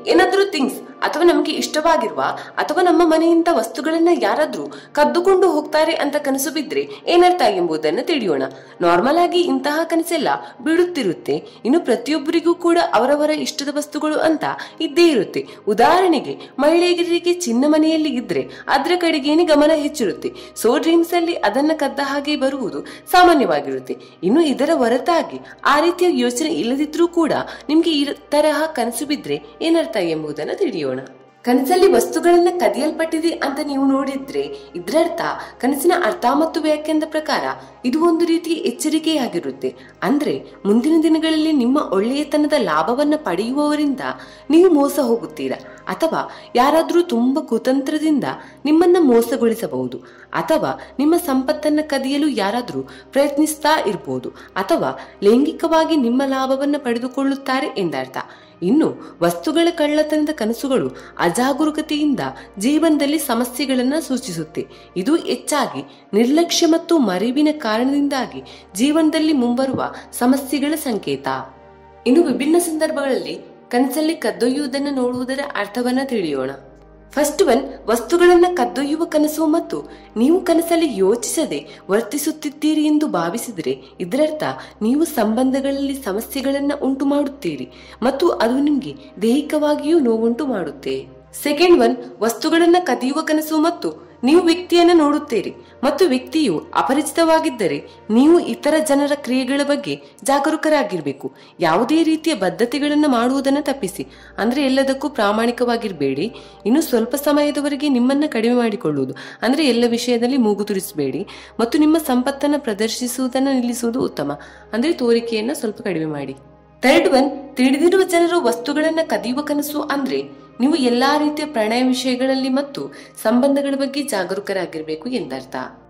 ಏನಾದ್ರೂ ಥಿಂಗ್ಸ್ ಅಥವಾ ನಮಗೆ ಇಷ್ಟವಾಗಿರುವ ಅಥವಾ ನಮ್ಮ ಮನೆಯಿಂದ ವಸ್ತುಗಳನ್ನ ಯಾರಾದ್ರೂ ಕದ್ದುಕೊಂಡು ಹೋಗ್ತಾರೆ ಅಂತ ಕನಸು ಬಿದ್ರೆ ಏನರ್ಥ ಎಂಬುದನ್ನು ತಿಳಿಯೋಣ ನಾರ್ಮಲ್ ಆಗಿ ಇಂತಹ ಕನಸೆಲ್ಲ ಬೀಳುತ್ತಿರುತ್ತೆ ಇನ್ನು ಪ್ರತಿಯೊಬ್ಬರಿಗೂ ಕೂಡ ಅವರವರ ಇಷ್ಟದ ವಸ್ತುಗಳು ಅಂತ ಇದ್ದೇ ಇರುತ್ತೆ ಉದಾಹರಣೆಗೆ ಮಹಿಳೆಯರಿಗೆ ಚಿನ್ನ ಮನೆಯಲ್ಲಿ ಇದ್ರೆ ಅದರ ಕಡೆಗೇನೆ ಗಮನ ಹೆಚ್ಚಿರುತ್ತೆ ಸೊ ಡ್ರೀಮ್ಸ್ ಅಲ್ಲಿ ಅದನ್ನ ಕದ್ದ ಹಾಗೆ ಬರುವುದು ಸಾಮಾನ್ಯವಾಗಿರುತ್ತೆ ಇನ್ನು ಇದರ ಹೊರತಾಗಿ ಆ ರೀತಿಯ ಯೋಚನೆ ಇಲ್ಲದಿದ್ರೂ ಕೂಡ ನಿಮ್ಗೆ ಈ ತರಹ ಕನಸು ಬಿದ್ರೆ ಏನರ್ಥ ಎಂಬುದನ್ನು ತಿಳಿಯೋಣ ಕನಸಲ್ಲಿ ವಸ್ತುಗಳನ್ನ ಕದಿಯಲ್ಪಟ್ಟಿದೆ ಅಂತ ನೀವು ನೋಡಿದ್ರೆ ಇದರರ್ಥ ಕನಸಿನ ಅರ್ಥ ಮತ್ತು ವ್ಯಾಖ್ಯಾನದ ಪ್ರಕಾರ ಇದು ಒಂದು ರೀತಿಯ ಎಚ್ಚರಿಕೆಯಾಗಿರುತ್ತೆ ಅಂದ್ರೆ ಮುಂದಿನ ದಿನಗಳಲ್ಲಿ ನಿಮ್ಮ ಒಳ್ಳೆಯತನದ ಲಾಭವನ್ನ ಪಡೆಯುವವರಿಂದ ನೀವು ಮೋಸ ಹೋಗುತ್ತೀರಾ ಅಥವಾ ಯಾರಾದ್ರೂ ತುಂಬಾ ಕುತಂತ್ರದಿಂದ ನಿಮ್ಮನ್ನ ಮೋಸಗೊಳಿಸಬಹುದು ಅಥವಾ ನಿಮ್ಮ ಸಂಪತ್ತನ್ನ ಕದಿಯಲು ಯಾರಾದ್ರೂ ಪ್ರಯತ್ನಿಸ್ತಾ ಇರಬಹುದು ಅಥವಾ ಲೈಂಗಿಕವಾಗಿ ನಿಮ್ಮ ಲಾಭವನ್ನ ಪಡೆದುಕೊಳ್ಳುತ್ತಾರೆ ಎಂದರ್ಥ ಇನ್ನು ವಸ್ತುಗಳ ಕಳ್ಳತನದ ಕನಸುಗಳು ಅಜಾಗರೂಕತೆಯಿಂದ ಜೀವನದಲ್ಲಿ ಸಮಸ್ಯೆಗಳನ್ನ ಸೂಚಿಸುತ್ತೆ ಇದು ಹೆಚ್ಚಾಗಿ ನಿರ್ಲಕ್ಷ್ಯ ಮತ್ತು ಮರಿವಿನ ಕಾರಣದಿಂದಾಗಿ ಜೀವನದಲ್ಲಿ ಮುಂಬರುವ ಸಮಸ್ಯೆಗಳ ಸಂಕೇತ ಇನ್ನು ವಿಭಿನ್ನ ಸಂದರ್ಭಗಳಲ್ಲಿ ಕನಸಲ್ಲಿ ಕದ್ದೊಯ್ಯುವುದನ್ನು ನೋಡುವುದರ ಅರ್ಥವನ್ನ ತಿಳಿಯೋಣ ಫಸ್ಟ್ ಒನ್ ವಸ್ತುಗಳನ್ನ ಕದ್ದೊಯ್ಯುವ ಕನಸು ಮತ್ತು ನೀವು ಕನಸಲ್ಲಿ ಯೋಚಿಸದೆ ವರ್ತಿಸುತ್ತಿದ್ದೀರಿ ಎಂದು ಭಾವಿಸಿದರೆ ಇದರರ್ಥ ನೀವು ಸಂಬಂಧಗಳಲ್ಲಿ ಸಮಸ್ಯೆಗಳನ್ನ ಉಂಟು ಮಾಡುತ್ತೀರಿ ಮತ್ತು ಅದು ನಿಮಗೆ ದೈಹಿಕವಾಗಿಯೂ ನೋವುಂಟು ಮಾಡುತ್ತೆ ಸೆಕೆಂಡ್ ಒನ್ ವಸ್ತುಗಳನ್ನ ಕದಿಯುವ ಕನಸು ಮತ್ತು ನೀವು ವ್ಯಕ್ತಿಯನ್ನ ನೋಡುತ್ತೀರಿ ಮತ್ತು ವ್ಯಕ್ತಿಯು ಅಪರಿಚಿತವಾಗಿದ್ದರೆ ನೀವು ಇತರ ಜನರ ಕ್ರಿಯೆಗಳ ಬಗ್ಗೆ ಜಾಗರೂಕರಾಗಿರ್ಬೇಕು ಯಾವುದೇ ರೀತಿಯ ಬದ್ಧತೆಗಳನ್ನ ಮಾಡುವುದನ್ನ ತಪ್ಪಿಸಿ ಅಂದ್ರೆ ಎಲ್ಲದಕ್ಕೂ ಪ್ರಾಮಾಣಿಕವಾಗಿರ್ಬೇಡಿ ಇನ್ನು ಸ್ವಲ್ಪ ಸಮಯದವರೆಗೆ ನಿಮ್ಮನ್ನ ಕಡಿಮೆ ಮಾಡಿಕೊಳ್ಳುವುದು ಅಂದ್ರೆ ಎಲ್ಲ ವಿಷಯದಲ್ಲಿ ಮೂಗು ತುರಿಸಬೇಡಿ ಮತ್ತು ನಿಮ್ಮ ಸಂಪತ್ತನ್ನ ಪ್ರದರ್ಶಿಸುವುದನ್ನ ನಿಲ್ಲಿಸುವುದು ಉತ್ತಮ ಅಂದ್ರೆ ತೋರಿಕೆಯನ್ನ ಸ್ವಲ್ಪ ಕಡಿಮೆ ಮಾಡಿ ಥರ್ಡ್ ಒನ್ ತಿಳಿದಿರುವ ಜನರು ವಸ್ತುಗಳನ್ನ ಕದಿಯುವ ಕನಸು ಅಂದ್ರೆ ನೀವು ಎಲ್ಲಾ ರೀತಿಯ ಪ್ರಣಯ ವಿಷಯಗಳಲ್ಲಿ ಮತ್ತು ಸಂಬಂಧಗಳ ಬಗ್ಗೆ ಜಾಗರೂಕರಾಗಿರಬೇಕು ಎಂದರ್ಥ